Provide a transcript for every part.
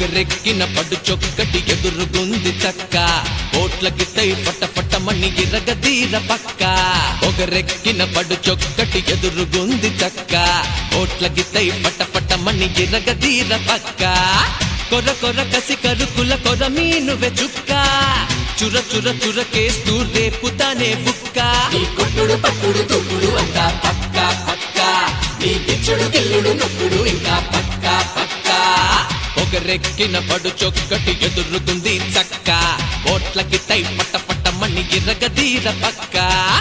పొగరెక్కిన పడు చొక్కటి ఎదురుగుంది చక్క ఓట్ల గిత్తై పట్ట పట్టమని ఇరగదీర పక్క పొగరెక్కిన పడు చొక్కటి ఎదురుగుంది చక్క ఓట్ల గిత్తై పట్ట పట్టమని ఇరగదీర పక్క కొర కొర కసి కరుకుల కొర మీనువె చుక్క చుర చుర చురకేస్తూ రేపుతానే బుక్క నీ కొట్టుడు పట్టుడు తొక్కుడు అంతా పక్క పక్క నీ గిచ్చుడు గిల్లుడు నొక్కుడు ఇంకా పక్క పక్క పొగరెక్కిన పడు చొక్కటి ఎదురుగుంది చక్క ఓట్లకి తై పట్ట పట్టమని ఇరగదీర పక్క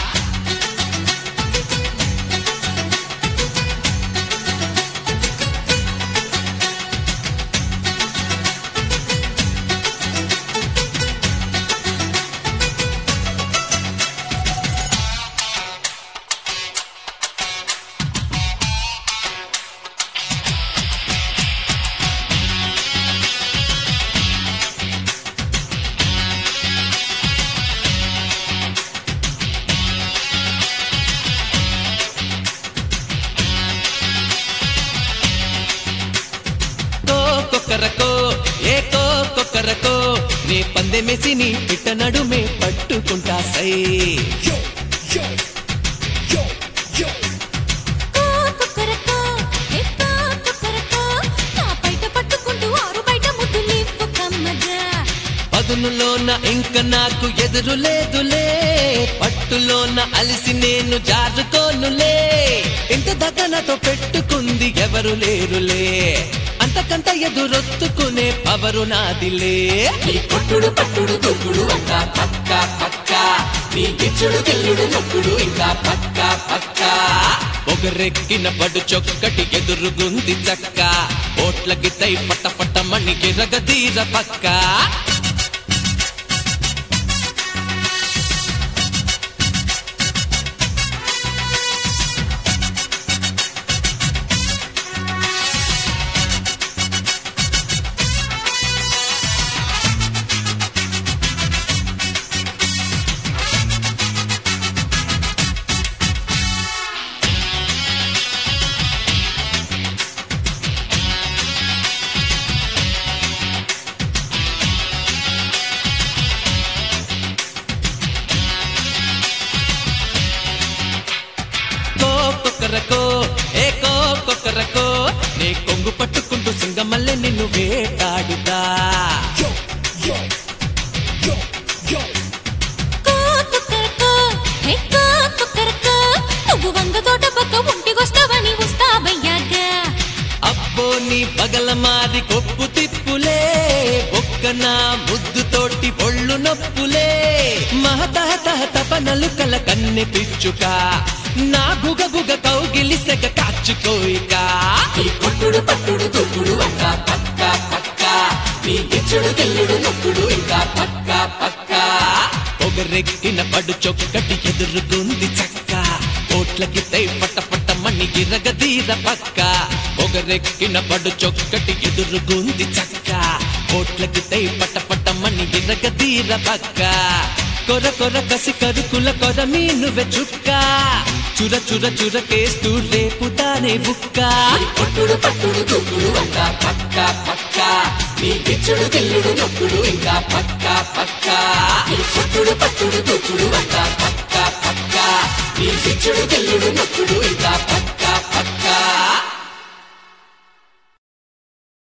కో కొక్కరకో ఏ కో కొక్కరకో నీ పందెమేసి నీ పిట్ట నడుమే పట్టుకుంటా సై కో కుక్కరకో ఏ కో కుక్కరకో నా బయట పట్టుకుంటూ ఆరు బయట ముద్దులివ్వు కమ్మగా పదునులోన ఇంక నాకు ఎదురు లేదులే పట్టులోన అలిసి నేను జారుకోనులే ఇంత దగనతో పెట్టుకుంది ఎవరు లేరులే అంతకంత ఎదురొత్తుకునే పవరు నాదిలే నీ కొట్టుడు పట్టుడు తొక్కుడు అంతా పక్క పక్క నీ గిచ్చుడు గిల్లుడు నొక్కుడు ఇంకా పక్క పక్క పొగరెక్కిన పడు చొక్కటి ఎదురుగుంది చక్క ఓట్ల గితై పట్ట పట్టమని గిరగదీర పక్క కో కొక్కరకో ఏ కో కొక్కరకో నీ కొంగు పట్టుకుంటూ సింగమల్లె నిన్ను వేటాడుతా కో కుక్కరకో ఏ కో కుక్కరకో నువ్వు వంగ తోట పక్క ఒంటికొస్తావని వస్తావయ్యాగా అబ్బో నీ పగల మారి కొప్పు తిప్పులే ఒక్క నా ముద్దుతోటి ఒళ్ళు నొప్పులే మహతహతహ తపనలు కల కన్నె పిచ్చుక నా గుగ గుగ కౌగిలి సెగ కాచుకోయిక నీ కొట్టుడు పట్టుడు తొక్కుడు అంతా పక్క పక్క నీ గిచ్చుడు గిల్లుడు నొక్కుడు ఇంకా పక్క పక్క పొగరెక్కిన పడు చొక్కటి ఎదురుగుంది చక్క ఓట్లకి తై పట్ట పట్టమని ఇరగదీర పక్క పొగరెక్కిన పడు చొక్కటి ఎదురుగుంది చక్క ఓట్లకి తై పట్ట పట్టమని ఇరగదీర పక్క కొర కొర కసి కరుకుల కొర మీనువె చుక్క చుర చుర చురకేస్తూ రేపుతానే బుక్క నీ కొట్టుడు పట్టుడు తొక్కుడు అంతా పక్క పక్క నీ గిచ్చుడు గిల్లుడు నొక్కుడు ఇంకా పక్క పక్క నీ కొట్టుడు పట్టుడు తొక్కుడు అంతా పక్క పక్క నీ గిచ్చుడు గిల్లుడు నొక్కుడు ఇంకా పక్క